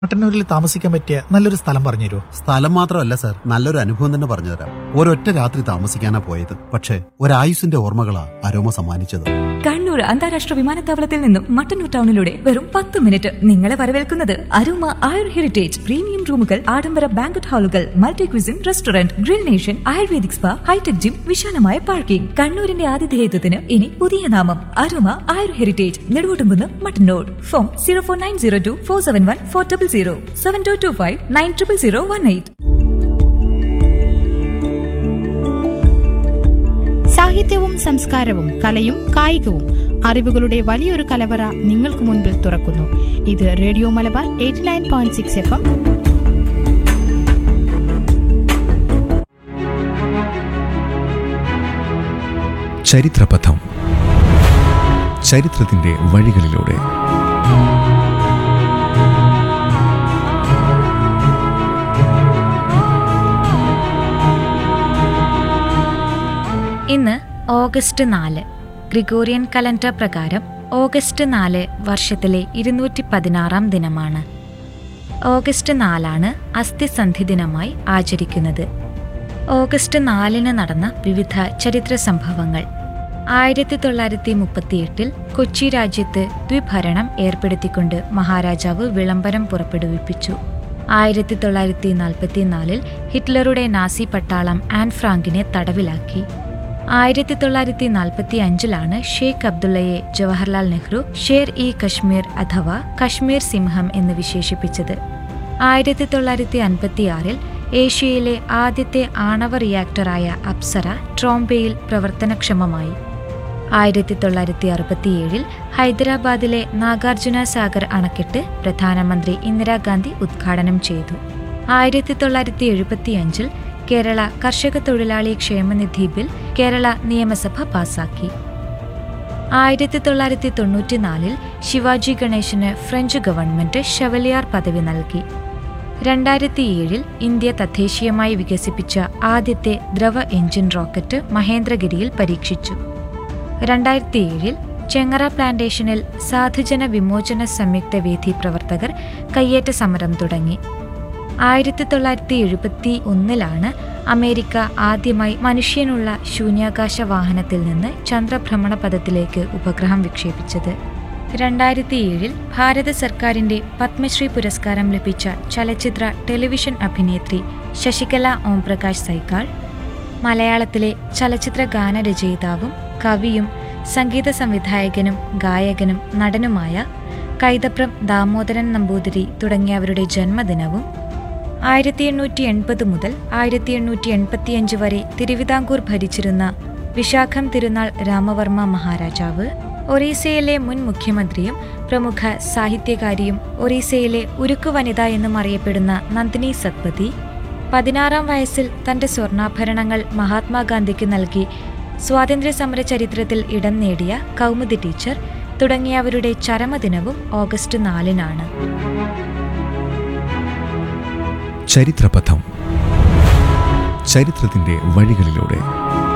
മട്ടന്നൂരിൽ താമസിക്കാൻ പറ്റിയ നല്ലൊരു സ്ഥലം പറഞ്ഞു തരുമോ സ്ഥലം മാത്രമല്ല സാർ നല്ലൊരു അനുഭവം തന്നെ പറഞ്ഞുതരാം ഒരൊറ്റ രാത്രി താമസിക്കാനാ പോയത് പക്ഷേ ഒരായുസിന്റെ ഓർമ്മകളാ അരോമ സമ്മാനിച്ചത് കണ്ണൂർ അന്താരാഷ്ട്ര വിമാനത്താവളത്തിൽ നിന്നും മട്ടന്നൂർ ടൗണിലൂടെ വെറും പത്ത് മിനിറ്റ് നിങ്ങളെ വരവേൽക്കുന്നത് അരുമ ആയുർ ഹെറിറ്റേജ് പ്രീമിയം റൂമുകൾ ആഡംബര ബാങ്കറ്റ് ഹാളുകൾ multi cuisine restaurant grill nation ayurvedic spa hitech gym വിശാലമായ പാർക്കിംഗ് കണ്ണൂരിന്റെ ആതിഥേയത്വത്തിന് ഇനി പുതിയ നാമം Aruma Ayur heritage Neduvottumkunnu Mattannur phone zero four nine zero two four seven one four double zero seven two two five nine triple zero one eight സാഹിത്യവും സംസ്കാരവും കലയും കായികവും അറിവുകളുടെ വലിയൊരു കലവറ നിങ്ങൾക്ക് മുൻപിൽ തുറക്കുന്നു ഇത് radio Malabar eighty nine point six F M ചരിത്രപഥം ചരിത്രത്തിന്റെ വഴികളിലൂടെ ഇന്ന് ഓഗസ്റ്റ് നാല് ഗ്രിഗോറിയൻ കലണ്ടർ പ്രകാരം ഓഗസ്റ്റ് നാല് വർഷത്തിലെ ഇരുന്നൂറ്റി പതിനാറാം ദിനമാണ് ഓഗസ്റ്റ് നാലാണ് അസ്ഥിസന്ധി ദിനമായി ആചരിക്കുന്നത് ഓഗസ്റ്റ് നാലിന് നടന്ന വിവിധ ചരിത്ര സംഭവങ്ങൾ ആയിരത്തി തൊള്ളായിരത്തി മുപ്പത്തിയെട്ടിൽ കൊച്ചി രാജ്യത്ത് ദ്വിഭരണം ഏർപ്പെടുത്തിക്കൊണ്ട് മഹാരാജാവ് വിളംബരം പുറപ്പെടുവിപ്പിച്ചു ആയിരത്തി തൊള്ളായിരത്തി നാൽപ്പത്തിനാലിൽ ഹിറ്റ്ലറുടെ നാസി പട്ടാളം ആൻ ഫ്രാങ്കിനെ തടവിലാക്കി ആയിരത്തി തൊള്ളായിരത്തി നാൽപ്പത്തി അഞ്ചിലാണ് ഷെയ്ഖ് അബ്ദുള്ളയെ ജവഹർലാൽ നെഹ്റു ഷേർ ഇ കശ്മീർ അഥവാ കശ്മീർ സിംഹം എന്ന് വിശേഷിപ്പിച്ചത് ആയിരത്തി തൊള്ളായിരത്തി അൻപത്തിയാറിൽ ഏഷ്യയിലെ ആദ്യത്തെ ആണവ റിയാക്ടറായ അപ്സര ട്രോംബെയിൽ പ്രവർത്തനക്ഷമമായി ആയിരത്തി തൊള്ളായിരത്തി അറുപത്തിയേഴിൽ ഹൈദരാബാദിലെ നാഗാർജുന സാഗർ അണക്കെട്ട് പ്രധാനമന്ത്രി ഇന്ദിരാഗാന്ധി ഉദ്ഘാടനം ചെയ്തു ആയിരത്തി തൊള്ളായിരത്തി എഴുപത്തിയഞ്ചിൽ കേരള കർഷക തൊഴിലാളി ക്ഷേമനിധി ബിൽ കേരള നിയമസഭ പാസാക്കി ആയിരത്തി തൊള്ളായിരത്തി തൊണ്ണൂറ്റിനാലിൽ ശിവാജി ഗണേശന് ഫ്രഞ്ച് ഗവൺമെന്റ് ഷെവലിയാർ പദവി നൽകി രണ്ടായിരത്തി ഏഴിൽ ഇന്ത്യ തദ്ദേശീയമായി വികസിപ്പിച്ച ആദ്യത്തെ ദ്രവ എഞ്ചിൻ റോക്കറ്റ് മഹേന്ദ്രഗിരിയിൽ പരീക്ഷിച്ചു രണ്ടായിരത്തി ഏഴിൽ ചെങ്ങറ പ്ലാന്റേഷനിൽ സാധുജന വിമോചന സംയുക്ത വേദി പ്രവർത്തകർ കയ്യേറ്റ സമരം തുടങ്ങി ആയിരത്തി തൊള്ളായിരത്തി എഴുപത്തി ഒന്നിലാണ് അമേരിക്ക ആദ്യമായി മനുഷ്യനുള്ള ശൂന്യാകാശ വാഹനത്തിൽ നിന്ന് ചന്ദ്രഭ്രമണ പഥത്തിലേക്ക് ഉപഗ്രഹം വിക്ഷേപിച്ചത് രണ്ടായിരത്തി ഏഴിൽ ഭാരത സർക്കാരിന്റെ പത്മശ്രീ പുരസ്കാരം ലഭിച്ച ചലച്ചിത്ര ടെലിവിഷൻ അഭിനേത്രി ശശികല ഓംപ്രകാശ് സൈക്കാൾ മലയാളത്തിലെ ചലച്ചിത്ര ഗാനരചയിതാവും കവിയും സംഗീത സംവിധായകനും ഗായകനും നടനുമായ കൈതപ്രം ദാമോദരൻ നമ്പൂതിരി തുടങ്ങിയവരുടെ ജന്മദിനവും ആയിരത്തി എണ്ണൂറ്റി എൺപത് മുതൽ ആയിരത്തി എണ്ണൂറ്റി എൺപത്തിയഞ്ച് വരെ തിരുവിതാംകൂർ ഭരിച്ചിരുന്ന വിശാഖം തിരുനാൾ രാമവർമ്മ മഹാരാജാവ് ഒറീസയിലെ മുൻ മുഖ്യമന്ത്രിയും പ്രമുഖ സാഹിത്യകാരിയും ഒറീസയിലെ ഉരുക്കു വനിത എന്നും അറിയപ്പെടുന്ന നന്ദിനി സത്പതി പതിനാറാം വയസ്സിൽ തന്റെ സ്വർണ്ണാഭരണങ്ങൾ മഹാത്മാഗാന്ധിക്ക് നൽകി സ്വാതന്ത്ര്യ സമര ചരിത്രത്തിൽ ഇടം നേടിയ കൗമുദി ടീച്ചർ തുടങ്ങിയവരുടെ ചരമദിനവും ഓഗസ്റ്റ് നാലിനാണ് ചരിത്രപഥം ചരിത്രത്തിന്റെ വഴികളിലൂടെ